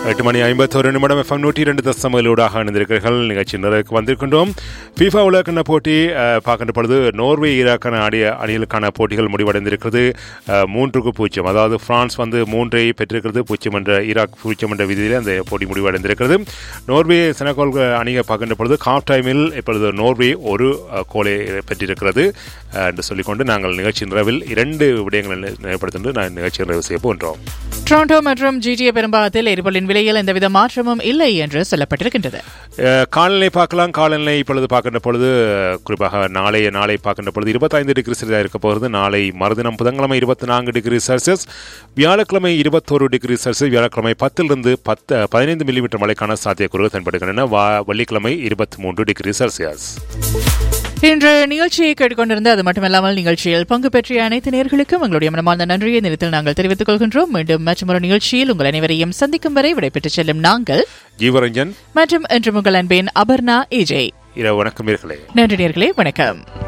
எட்டு மணி ஐம்பத்தோரு நிமிடம் எஃப்எம் நூற்றி இரண்டு தசமலூடாக இணைந்திருக்கிறீர்கள் நிகழ்ச்சி நிறைவுக்கு வந்திருக்கின்றோம் ஃபீஃபா உலகக்கிண்ண போட்டி அஹ், பார்க்கின்ற பொழுது நோர்வே ஈராக்கான ஆடிய அணிகளுக்கான போட்டிகள் முடிவடைந்திருக்கிறது அஹ், மூன்றுக்கு பூஜ்ஜியம் அதாவது பிரான்ஸ் வந்து மூன்றை பெற்றிருக்கிறது பூஜ்ஜியம் என்ற ஈராக் பூஜ்ஜியம் என்ற விதியில் அந்த போட்டி முடிவடைந்திருக்கிறது நோர்வே செனகோல் அணியை பார்க்கின்ற பொழுது காஃப் டைமில் இப்பொழுது நோர்வே ஒரு அஹ், கோலை பெற்றிருக்கிறது அஹ், என்று சொல்லிக்கொண்டு நாங்கள் நிகழ்ச்சி நிறைவில் இரண்டு விடயங்களை நினைவுபடுத்திட்டு நான் நிகழ்ச்சி நிறைவு செய்ய போன்றோம் டொரண்டோ மற்றும் ஜிடிஏ பெரும்பாகத்தில் எரிபொருளின் விலையில் எந்தவித மாற்றமும் இல்லை என்று சொல்லப்பட்டிருக்கின்றது அஹ், காலநிலை பார்க்கலாம் காலநிலை இப்பொழுது பார்க்கின்ற பொழுது அஹ், குறிப்பாக நாளைய நாளை பார்க்கின்ற பொழுது இருபத்தைந்து டிகிரி செல்சியஸ் இருக்க போகிறது நாளை மறுதினம் புதன்கிழமை இருபத்தி நான்கு டிகிரி செல்சியஸ் வியாழக்கிழமை இருபத்தோரு டிகிரி செல்சியஸ் வியாழக்கிழமை பத்திலிருந்து பத்து பதினைந்து மில்லிமீட்டர் மழைக்கான சாத்தியக்கூறுகள் தென்படுகின்றன வா- வெள்ளிக்கிழமை இருபத்தி மூன்று டிகிரி செல்சியஸ் இன்று நிகழ்ச்சியை கேட்டுக்கொண்டிருந்த அது மட்டுமல்லாமல் நிகழ்ச்சியில் பங்கு பெற்றிய அனைத்து நேர்களுக்கும் எங்களுடைய மனமார்ந்த நன்றியை நிறுத்தில் நாங்கள் தெரிவித்துக் கொள்கின்றோம் மீண்டும் மற்றொரு நிகழ்ச்சியில் உங்கள் அனைவரையும் சந்திக்கும் வரை விடைபெற்றுச் செல்லும் நாங்கள் ஜீவரஞ்சன் மற்றும் என்று உங்கள் அன்பின் அபர்ணா ஏஜே இரவு வணக்கம் நேர்களே நன்றி நேர்களே வணக்கம்